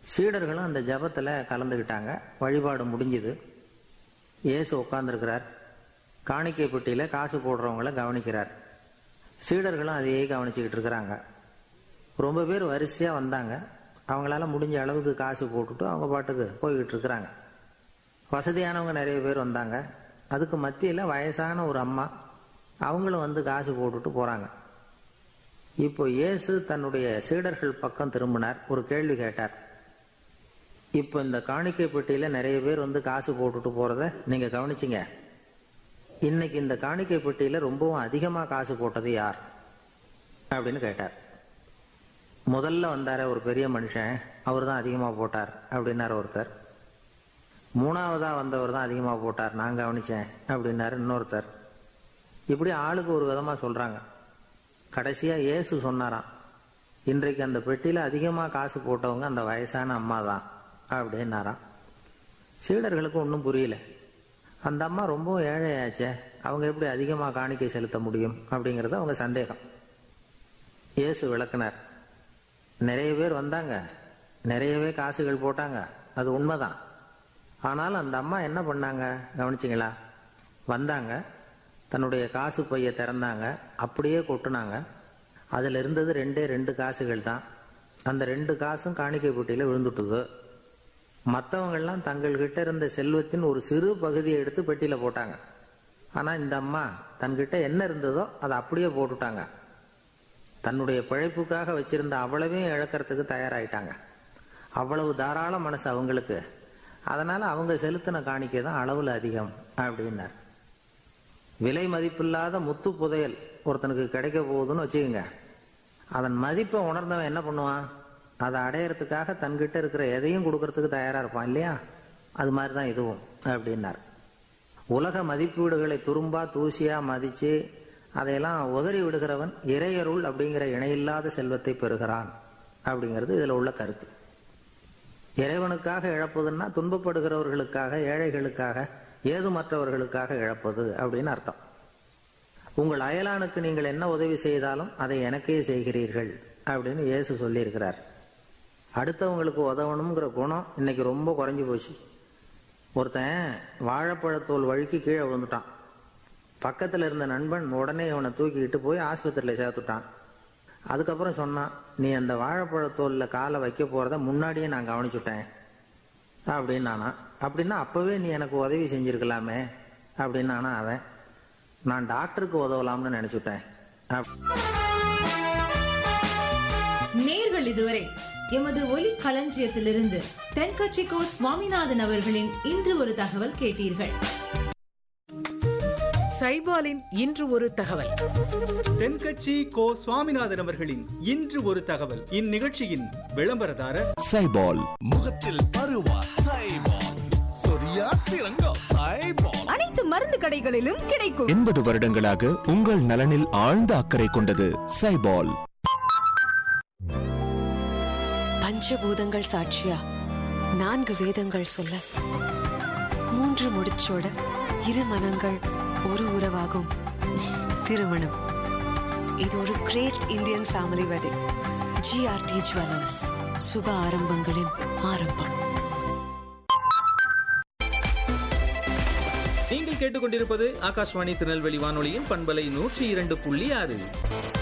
சீடர்களும் அந்த ஜபத்தில் கலந்துக்கிட்டாங்க வழிபாடு முடிஞ்சுது இயேசு உட்காந்துருக்கிறார் காணிக்கை பெட்டியில் காசு போடுறவங்கள கவனிக்கிறார் சீடர்களும் அதையே கவனிச்சுக்கிட்டு இருக்கிறாங்க ரொம்ப பேர் வரிசையாக வந்தாங்க அவங்களால முடிஞ்ச அளவுக்கு காசு போட்டுட்டு அவங்க பாட்டுக்கு போய்கிட்டு இருக்கிறாங்க வசதியானவங்க நிறைய பேர் வந்தாங்க அதுக்கு மத்தியில் வயசான ஒரு அம்மா அவங்களும் வந்து காசு போட்டுட்டு போகிறாங்க இப்போ இயேசு தன்னுடைய சீடர்கள் பக்கம் திரும்பினார் ஒரு கேள்வி கேட்டார் இப்போ இந்த காணிக்கை பெட்டியில் நிறைய பேர் வந்து காசு போட்டுட்டு போகிறத நீங்கள் கவனிச்சிங்க இன்னைக்கு இந்த காணிக்கை பெட்டியில் ரொம்பவும் அதிகமாக காசு போட்டது யார் அப்படின்னு கேட்டார் முதல்ல வந்தார ஒரு பெரிய மனுஷன் அவர் தான் அதிகமாக போட்டார் அப்படின்னார் ஒருத்தர் மூணாவதா வந்தவர் தான் அதிகமாக போட்டார் நான் கவனிச்சேன் அப்படின்னாரு இன்னொருத்தர் இப்படி ஆளுக்கு ஒரு விதமாக சொல்கிறாங்க கடைசியாக இயேசு சொன்னாராம் இன்றைக்கு அந்த பெட்டியில் அதிகமாக காசு போட்டவங்க அந்த வயசான அம்மா தான் அப்படின்னாராம் சீடர்களுக்கு ஒன்றும் புரியல அந்த அம்மா ரொம்ப ஏழையாச்சே அவங்க எப்படி அதிகமாக காணிக்கை செலுத்த முடியும் அப்படிங்கிறது அவங்க சந்தேகம் இயேசு விளக்குனார் நிறைய பேர் வந்தாங்க நிறையவே காசுகள் போட்டாங்க அது உண்மைதான் ஆனால் அந்த அம்மா என்ன பண்ணாங்க கவனிச்சிங்களா வந்தாங்க தன்னுடைய காசு பைய திறந்தாங்க அப்படியே கொட்டுனாங்க அதில் இருந்தது ரெண்டே ரெண்டு காசுகள் தான் அந்த ரெண்டு காசும் காணிக்கை பெட்டியில் விழுந்துட்டுது மற்றவங்கள்லாம் தங்கள்கிட்ட இருந்த செல்வத்தின் ஒரு சிறு பகுதியை எடுத்து பெட்டியில் போட்டாங்க ஆனால் இந்த அம்மா தன்கிட்ட என்ன இருந்ததோ அதை அப்படியே போட்டுட்டாங்க தன்னுடைய பிழைப்புக்காக வச்சிருந்த அவ்வளவையும் இழக்கிறதுக்கு தயாராயிட்டாங்க அவ்வளவு தாராள மனசு அவங்களுக்கு அதனால அவங்க செலுத்தின காணிக்கை தான் அளவில் அதிகம் அப்படின்னார் விலை மதிப்பில்லாத முத்து புதையல் ஒருத்தனுக்கு கிடைக்க போகுதுன்னு வச்சுக்கோங்க அதன் மதிப்பை உணர்ந்தவன் என்ன பண்ணுவான் அதை அடையறதுக்காக தன்கிட்ட இருக்கிற எதையும் கொடுக்கறதுக்கு தயாரா இருப்பான் இல்லையா அது மாதிரி தான் இதுவும் அப்படின்னார் உலக மதிப்பீடுகளை துரும்பா தூசியா மதிச்சு அதையெல்லாம் உதறி விடுகிறவன் இறையருள் அப்படிங்கிற இணையில்லாத செல்வத்தை பெறுகிறான் அப்படிங்கிறது இதுல உள்ள கருத்து இறைவனுக்காக இழப்பதுன்னா துன்பப்படுகிறவர்களுக்காக ஏழைகளுக்காக ஏதுமற்றவர்களுக்காக இழப்பது அப்படின்னு அர்த்தம் உங்கள் அயலானுக்கு நீங்கள் என்ன உதவி செய்தாலும் அதை எனக்கே செய்கிறீர்கள் அப்படின்னு இயேசு சொல்லியிருக்கிறார் அடுத்தவங்களுக்கு உதவணுங்கிற குணம் இன்னைக்கு ரொம்ப குறைஞ்சி போச்சு ஒருத்தன் வாழைப்பழத்தோல் வழுக்கி கீழே விழுந்துட்டான் பக்கத்தில் இருந்த நண்பன் உடனே இவனை தூக்கிக்கிட்டு போய் ஆஸ்பத்திரியில் சேர்த்துட்டான் அதுக்கப்புறம் சொன்னான் நீ அந்த வாழைப்பழத்தோலில் காலை வைக்க போகிறத முன்னாடியே நான் கவனிச்சுட்டேன் அப்படின்னானா அப்படின்னா அப்போவே நீ எனக்கு உதவி செஞ்சிருக்கலாமே அப்படின்னானா அவன் நான் டாக்டருக்கு உதவலாம்னு நினச்சிட்டேன் நேர்கள் இதுவரை எமது ஒலி களஞ்சியத்திலிருந்து தென்கட்சிக்கோ சுவாமிநாதன் அவர்களின் இன்று ஒரு தகவல் கேட்டீர்கள் சைபாலின் இன்று ஒரு தகவல் தென்கட்சி கோ சுவாமிநாதன் அவர்களின் இன்று ஒரு தகவல் இந்நிகழ்ச்சியின் விளம்பரதாரர் சைபால் முகத்தில் பருவா சைபால் சொரியா சிறங்கா சைபால் அனைத்து மருந்து கடைகளிலும் கிடைக்கும் எண்பது வருடங்களாக உங்கள் நலனில் ஆழ்ந்த அக்கறை கொண்டது சைபால் பஞ்சபூதங்கள் சாட்சியா நான்கு வேதங்கள் சொல்ல மூன்று முடிச்சோட இரு மனங்கள் ஒரு உறவாகும் திருமணம் இது ஒரு great Indian family wedding GRT jewellers சுப ஆரம்பங்களின் ஆரம்பம் நீங்கள் கேட்டுக்கொண்டிருப்பது ஆகாஷ்வாணி திருநெல்வேலி வானொலியின் பண்பலை நூற்றி இரண்டு புள்ளி ஆறு